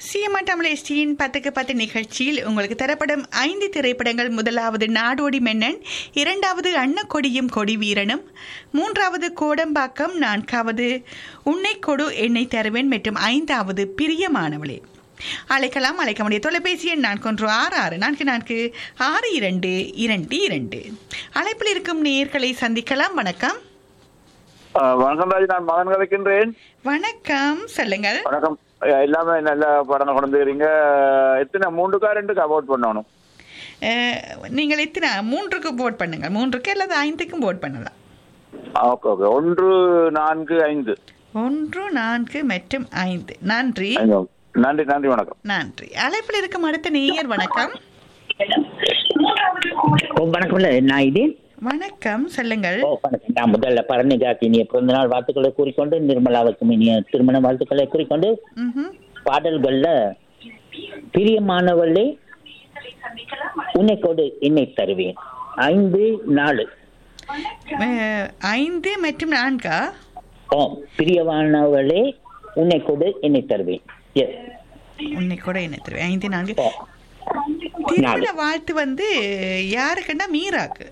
சிஎம்ஆ தமிழேஷ்டியின் பத்துக்கு பத்து நிகழ்ச்சியில் உங்களுக்கு தரப்படும் ஐந்து திரைப்படங்கள் முதலாவது நாடோடி மன்னன் இரண்டாவது அன்னக்கொடியும் கொடி வீரனும் மூன்றாவது கோடம்பாக்கம் நான்காவது உன்னை கொடு என்னை தருவேன் மற்றும் ஐந்தாவது பிரியமானவளே அழைக்கலாம் அழைக்க முடிய தொலைபேசி எண் நான்கு ஒன்று ஆறு ஆறு நான்கு நான்கு ஆறு இரண்டு இரண்டு இரண்டு அழைப்பில் இருக்கும் நேயர்களை சந்திக்கலாம் வணக்கம் ஆ, வணக்கம் ராஜ் நான் மகன் கதைக்கின்றேன் வணக்கம் சொல்லுங்கள் வணக்கம் அஹ், எல்லாமே நல்ல படம் கொண்டு வரீங்க எத்தனை மூன்றுக்கா ரெண்டுக்கா அவார்ட் பண்ணணும் அஹ், நீங்கள் எத்தனை மூன்றுக்கு போட் பண்ணுங்க மூன்றுக்கு அல்லது ஐந்துக்கும் போட் பண்ணலாம் ஆ, ஓகே ஓகே ஒன்று நான்கு ஐந்து ஒன்று நான்கு மற்றும் ஐந்து நன்றி ஐந்து. நன்றி நன்றி வணக்கம் நன்றி அழைப்பில் இருக்கும் அடுத்த நேயர் வணக்கம் ஓ வணக்கம்ல நான் இது வணக்கம் சொல்லுங்கள் ஓ வணக்கம் நான் முதல்ல பரணிகாக்கு இனிய பிறந்த நாள் வாழ்த்துக்களை கூறிக்கொண்டு நிர்மலாவுக்கும் இனிய திருமண வாழ்த்துக்களை கூறிக்கொண்டு ம்ஹும். பாடல்கள்ல பிரியமானவளே உன்னை கொடு என்னை தருவேன் ஐந்து நாலு அஹ், ஐந்து மற்றும் நான்கா ஓ பிரியமானவளே உன்னை கொடு என்னை தருவேன் எஸ் உன்னை கூட என்ன தெரியும் ஐந்து நான்கு ஓ திருமண நாலு. வாழ்த்து வந்து யாருக்குன்னா மீராக்கு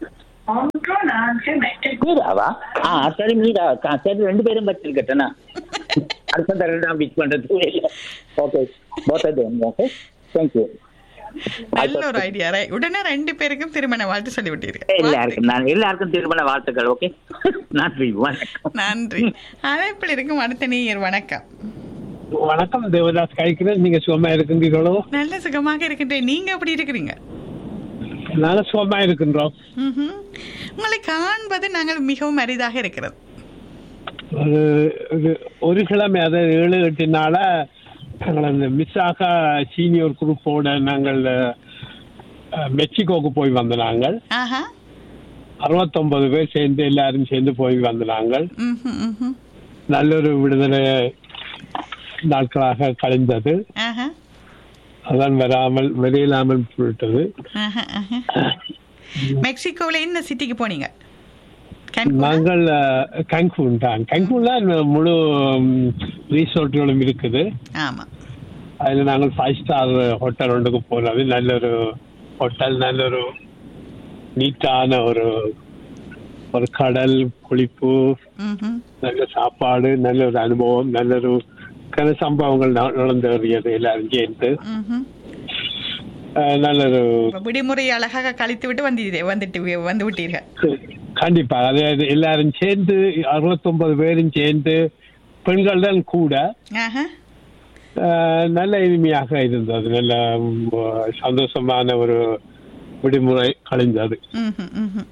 மீராவா ஆ சரி மீரா ஆ, சரி ரெண்டு பேரும் வச்சிருக்கட்டனா அடுத்த தடவை நான் மிஸ் பண்றது ஓகே போத்தது ஓகே தேங்க்யூ நல்ல ஒரு ஐடியா உடனே ரெண்டு பேருக்கும் திருமண வாழ்த்து சொல்லி எல்லாருக்கும் விட்டீர்கள் நான் எல்லாருக்கும் திருமண வாழ்த்துக்கள் ஓகே நன்றி வணக்கம் நன்றி அழைப்பில் இருக்கும் அடுத்த நேயர் வணக்கம் வணக்கம் தேவதாஸ் கழிக்கிறேன் நீங்க சுகமா இருக்கின்றீர்களோ நல்ல சுகமாக இருக்கின்றேன் நீங்க எப்படி இருக்கிறீங்க நாங்க சுகமா இருக்கின்றோம் ம்ஹும். உங்களை காண்பது நாங்கள் மிகவும் அரிதாக இருக்கிறது ஒரு ஒரு- ஒரு கிழமை அதாவது ஏழு எட்டு நாளா நாங்கள் அந்த மிஸ் ஆகா சீனியர் குரூப்போட நாங்கள் அஹ், மெக்சிகோக்கு போய் வந்த நாங்கள் ஆஹா அறுபத்தொன்பது பேர் சேர்ந்து எல்லாரும் சேர்ந்து போய் வந்த நாங்கள் ம்ஹும், ம்ஹும். நல்ல ஒரு விடுதலை நாட்களாக கழிந்தது ஆஹா அதான் வராமல் வெளியில்லாமல் விட்டது ஆஹா, ஆஹா. மெக்சிகோவில் என்ன சிட்டிக்கு போனீங்க கேன்கூனா? நாங்கள் கங்கூன் தான் கங்கூன்ல முழு ரீசோர்ட்டுகளும் இருக்குது ஆமா அதில் நாங்கள் ஃபைவ் ஸ்டார் ஹோட்டல் ஒன்றுக்கு போனது நல்ல ஒரு ஹோட்டல் நல்ல ஒரு நீட்டான ஒரு ஒரு கடல் குளிப்பு ம்ஹும். நல்ல சாப்பாடு நல்ல ஒரு அனுபவம் நல்ல ஒரு கன சம்பவங்கள் ந- நடந்து வருகிறது எல்லாரும் சேர்ந்து ம்ஹும். அஹ், நல்ல ஒரு இப்ப விடுமுறை அழகாக கழித்து விட்டு வந்து வந்துட்டு வந்து விட்டீர்கள் கண்டிப்பா அதாவது எல்லாரும் சேர்ந்து அறுபத்தொன்பது பேரும் சேர்ந்து பெண்கள் தான் கூட ஆஹா அஹ், நல்ல இனிமையாக இருந்தது நல்ல ம், சந்தோஷமான ஒரு விடுமுறை கழிந்தது ம்ஹும், ம்ஹும்.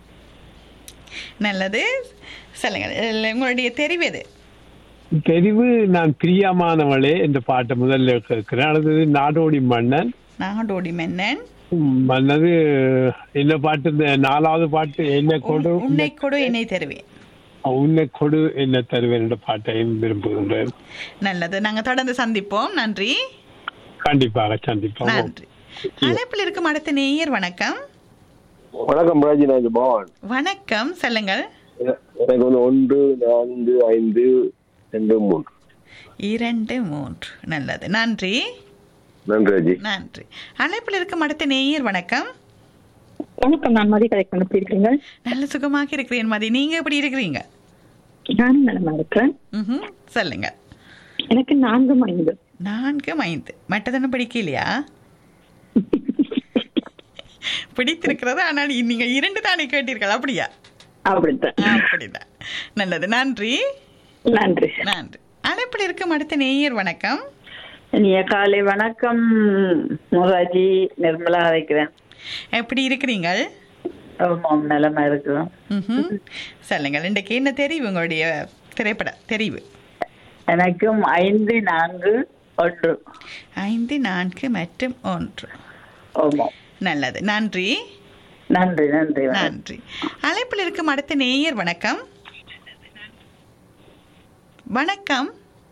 நல்லது சொல்லுங்க இல்ல, உங்களுடைய தெரிவு எது தெரிவு நான் பிரியமானவளே என்ற பாட்டை முதல்ல கேட்கிறேன் அடுத்தது நாடோடி மன்னன் நாடோடி மன்னன் ம், மன்னது என்ன பாட்டு இந்த நாலாவது பாட்டு என்ன கொடு உன்- உன்னை கொடு என்னை தருவேன் உன்னை கொடு என்ன தருவேன் என்ற பாட்டையும் விரும்புகின்றேன் நல்லது நாங்க தொடர்ந்து சந்திப்போம் நன்றி கண்டிப்பாக சந்திப்போம் நன்றி அழைப்பில் இருக்கும் அடுத்த நேயர் வணக்கம் வணக்கம் ராஜிநாத் பவன் வணக்கம் சொல்லுங்கள் எனக்கு வந்து ஒன்று நான்கு ஐந்து ரெண்டு மூன்று இரண்டு மூன்று நல்லது நன்றி நன்றி ராஜி நன்றி அழைப்பில் இருக்கும் அடுத்த நேயர் வணக்கம் வணக்கம் நான் மதி கதை எப்படி இருக்கீங்க நல்ல சுகமாக இருக்கிறேன் மதி நீங்க எப்படி இருக்கிறீங்க நானும் நலமா இருக்கிறேன் ம்ஹும். சொல்லுங்க எனக்கு நான்கு ஐந்து நான்கு ஐந்து மட்டதன பிடிக்கலையா பிடித்திருக்கிறது ஆனால் நீங்க இரண்டு தானே கேட்டீர்கள் அப்படியா அப்படித்தான் அப்படிதான் நல்லது நன்றி நன்றி நன்றி அழைப்பில் இருக்கும் அடுத்த நேயர் வணக்கம் இனிய காலை வணக்கம் முகாஜி நிர்மலா அழைக்கிறேன் எப்படி இருக்கிறீங்கள் ஆமாம் நலமா இருக்கிறோம் ம்ஹும். சொல்லுங்கள் இன்றைக்கு என்ன தெரிவு உங்களுடைய திரைப்பட தெரிவு எனக்கும் ஐந்து நான்கு ஒன்று ஐந்து நான்கு மற்றும் ஒன்று ஆமாம் நல்லது நன்றி நன்றி நன்றி வணக்கம். நன்றி அழைப்பில் இருக்கும் அடுத்த நேயர் வணக்கம் வணக்கம்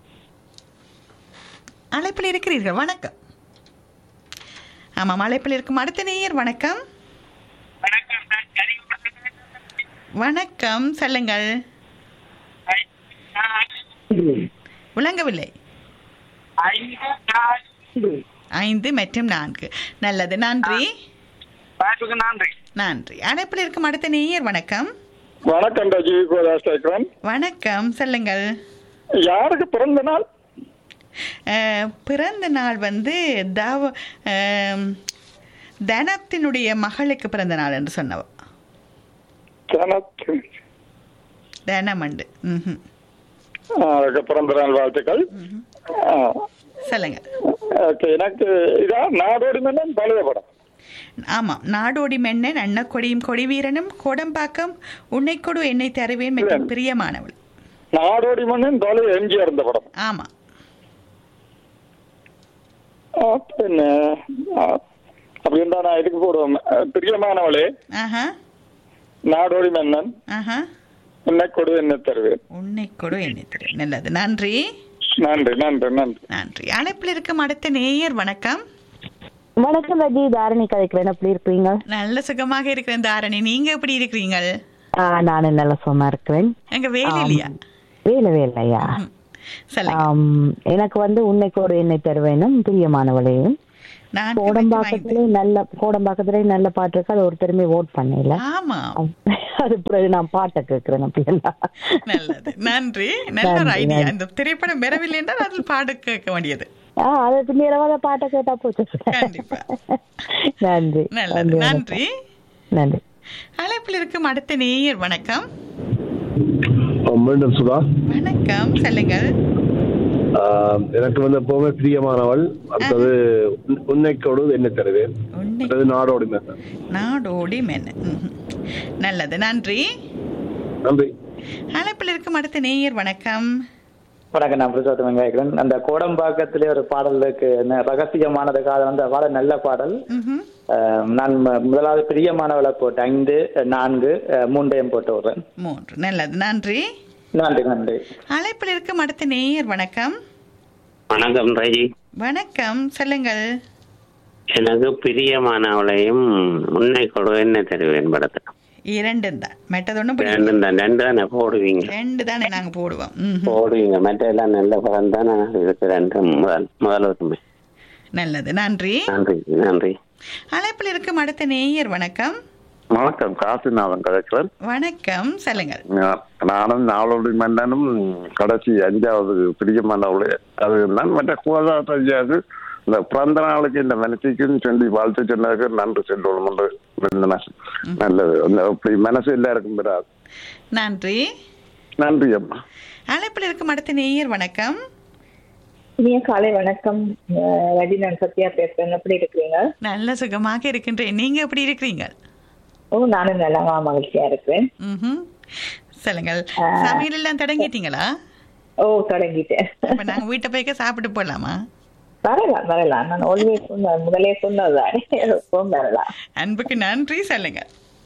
அழைப்பில் இருக்கிறீர்கள் வணக்கம் ஆமாம் அழைப்பில் இருக்கும் அடுத்த நேயர் வணக்கம் வணக்கம் சொல்லுங்கள் விளங்கவில்லை ஐந்து ஐந்து மற்றும் நான்கு நல்லது நன்றி வாய்ப்புக்கு நன்றி நன்றி அழைப்பில் இருக்கும் அடுத்த நேயர் வணக்கம் வணக்கம் ரஜி கோதாஸ் கேட்கிறேன் வணக்கம் சொல்லுங்கள் யாருக்கு பிறந்த நாள் அஹ், பிறந்த நாள் வந்து தவ அஹ், தனத்தினுடைய மகளுக்கு பிறந்த நாள் என்று சொன்னவ ஜனத்து தனமண்டு ம்ஹும். அவருக்கு பிறந்த நாள் வாழ்த்துக்கள் ஆ, சொல்லுங்க ஓகே எனக்கு இதா நாடோடி மன்னன் பழைய படம் ஆமாம் நாடோடி மென்னன் அன்னக்கொடியும் கொடி வீரனும் கோடம்பாக்கம் உன்னைக்கொடு என்னை தருவேன் மற்றும் பிரியமானவள் நாடோடி மன்னன் பழைய எம்ஜிஆர் இருந்த படம் ஆமாம் ஆ, பின்ன ஆ, அப்படின்னா நான் இதுக்கு போடுவேன் அஹ், பிரியமானவளே ஆஹா நாடோடி மன்னன் ஆஹா என்ன கொடு என்ன தருவேன் உன்னைக்கொடு என்னை தருவேன் நல்லது நன்றி நன்றி நன்றி நன்றி நன்றி அழைப்பில் இருக்கும் அடுத்த நேயர் வணக்கம் வணக்கம் ரஜி தாரணி கதைக்கிறேன் எப்படி இருப்பீங்க நல்ல சுகமாக இருக்கிறேன் தாரணி நீங்க எப்படி இருக்கிறீங்கள் ஆ, நானும் நல்ல சும்மா இருக்கிறேன் எங்க வேலை இல்லையா வேலை வேலையா ம். சொல்லுங்க ஆம், எனக்கு வந்து உன்னைக்கு ஒரு எண்ணெய் தருவேனும் பிரியமானவளையும் நான்கு மற்றும் ஐந்து. கோடம்பாக்கத்திலே நல்ல கோடம்பாக்கத்திலே நல்ல பாட்டு இருக்கு அது ஒருத்தருமே ஓட் பண்ணல ஆமா அது பிறகு நான் பாட்டை கேட்கிறேன் அப்படியெல்லாம் நல்லது நன்றி நல்ல ஒரு நன்றி, ஐடியா நன்றி. இந்த திரைப்படம் பெறவில்லை என்றால் அதில் பாடு கேட்க வேண்டியது ஆ அதுக்கு நேரவாத பாட்டை கேட்டா போச்சு கண்டிப்பா. நன்றி நல்லது நன்றி நன்றி அழைப்பில் இருக்கும் அடுத்த நேயர் வணக்கம் மீண்டும் சுதா வணக்கம் சொல்லுங்கள் ஆஹ் எனக்கு வந்து எப்பவுமே பிரியமானவள் அடுத்தது உன்- உன்னைக்கோடு என்ன தருவேன் உன்னை அடுத்தது நாடோடி மேசன் நாடோடி மென்னு ம்ஹும். நல்லது நன்றி நன்றி அழைப்பில் இருக்கும் அடுத்த நேயர் வணக்கம் வணக்கம் நான் புருஷோத்தமன் கேட்கிறேன் அந்த கோடம்பாக்கத்திலே ஒரு பாடல் இருக்கு என்ன ரகசியமானது காதல் அந்த பாடல் நல்ல பாடல் ம்ஹும். அஹ், நான் ம- முதலாவது பிரியமானவளை போட்டு ஐந்து நான்கு அஹ், மூன்றையும் போட்டு விடுறேன் மூன்று நல்லது நன்றி நன்றி நன்றி அழைப்பில் இருக்கும் அடுத்த நேயர் வணக்கம் வணக்கம் ரஜி வணக்கம் சொல்லுங்கள் எனக்கு பிரியமானவளையும் உன்னை கொடு என்ன தருவேன் படத்தை இரண்டும் தான் மற்றதொன்னும் பிடிக்கும் ரெண்டு தான் ரெண்டு தானே போடுவீங்க ரெண்டு தானே நாங்க போடுவோம் ம்ஹும். போடுவீங்க மற்ற எல்லாம் நல்ல படம் தானே இதுக்கு ரெண்டு முதல் முதல் உரிமை நல்லது நன்றி நன்றி நன்றி அழைப்பில் இருக்கும் அடுத்த நேயர் வணக்கம் வணக்கம் காசிநாதன் கதைக்கிறேன் வணக்கம் சொல்லுங்கள் நானும் நாளோடி மன்னனும் கடைசி அஞ்சாவது பிரியமானவளே அது நான் மற்ற கோதாட்டம் இந்த பிறந்த நாளுக்கு இந்த மனசுக்குன்னு சொல்லி வாழ்த்து சொன்னதுக்கு நன்றி சொல்லணும் என்று இருந்தேன். நல்லது அந்த அப்படி மனசு எல்லாருக்கும் பெறாது நன்றி நன்றி அம்மா அழைப்பில் இருக்கும் அடுத்த நேயர் வணக்கம் இனிய காலை வணக்கம் அஹ் ரஜி நான் சத்யா பேசுறேன் எப்படி இருக்கிறீங்க நல்ல சுகமாக இருக்கின்றேன் நீங்க எப்படி இருக்கிறீங்க ஓ நானும் நல்லா மகிழ்ச்சியா இருக்கிறேன் ம்ஹும். சொல்லுங்கள் சமையல் எல்லாம் தொடங்கிட்டீங்களா ஓ தொடங்கிட்டேன் அப்ப நாங்க வீட்டை போய்க்க சாப்பிட்டு போலாமா வரலாம் வரலாம் நான் ஆல்வேஸ் சொன்ன முதலே சொன்னதுதானே எப்பவும் வரலாம் அன்புக்கு நன்றி சொல்லுங்க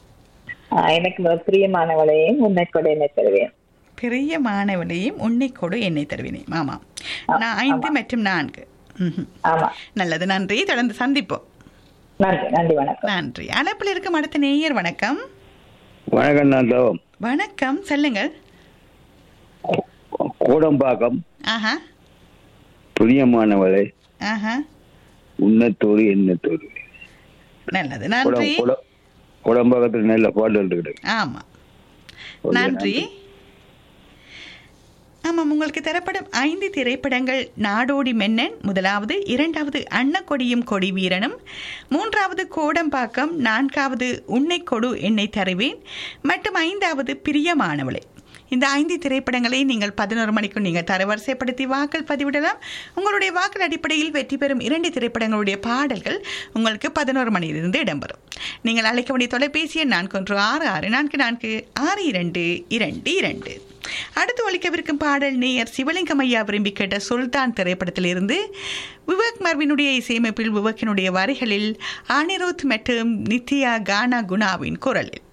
ஆஹ் எனக்கு முதல் பிரியமானவளையும் உன்னை கூட என்ன தருவேன் பெரிய மாணவனையும் உன்னை கொடு என்னை தருவினேன் ஆமாம் நான் ஐந்து மற்றும் நான்கு ம்ஹும். ஆமா நல்லது நன்றி தொடர்ந்து சந்திப்போம் நன்றி நன்றி வணக்கம் நன்றி அழைப்பில் இருக்கும் அடுத்த நேயர் வணக்கம் வணக்கம் நான் லோகம் வணக்கம் சொல்லுங்கள் கோடம்பாக்கம் ஆஹா பிரியமானவளை ஆஹா உன்னத்தோடு என்னத்தோடு நல்லது நன்றி கோடம்பாக்கத்தில் நல்ல பாடல் இருக்குது ஆமா ஓகே, நன்றி ஆமாம் உங்களுக்கு தரப்படும் ஐந்து திரைப்படங்கள் நாடோடி மென்னன் முதலாவது இரண்டாவது அன்னக்கொடியும் கொடி வீரனும் மூன்றாவது கோடம்பாக்கம் நான்காவது உன்னை கொடு என்னை தருவேன் மற்றும் ஐந்தாவது பிரியமானவளை இந்த ஐந்து திரைப்படங்களை நீங்கள் பதினோரு மணிக்கு நீங்கள் தரவரிசைப்படுத்தி வாக்கள் பதிவிடலாம் உங்களுடைய வாக்கள் அடிப்படையில் வெற்றி பெறும் இரண்டு திரைப்படங்களுடைய பாடல்கள் உங்களுக்கு பதினோரு மணியிலிருந்து இடம்பெறும் நீங்கள் அழைக்க வேண்டிய தொலைபேசி எண் நான்கு ஒன்று ஆறு ஆறு நான்கு நான்கு ஆறு இரண்டு இரண்டு இரண்டு அடுத்து ஒழிக்கவிருக்கும் பாடல் நேயர் சிவலிங்கம் ஐயா விரும்பி கேட்ட சுல்தான் திரைப்படத்திலிருந்து விவேக் மர்வினுடைய இசையமைப்பில் விவேக்கினுடைய வரிகளில் அனிருத் மற்றும் நித்யா கானா குணாவின் குரலில்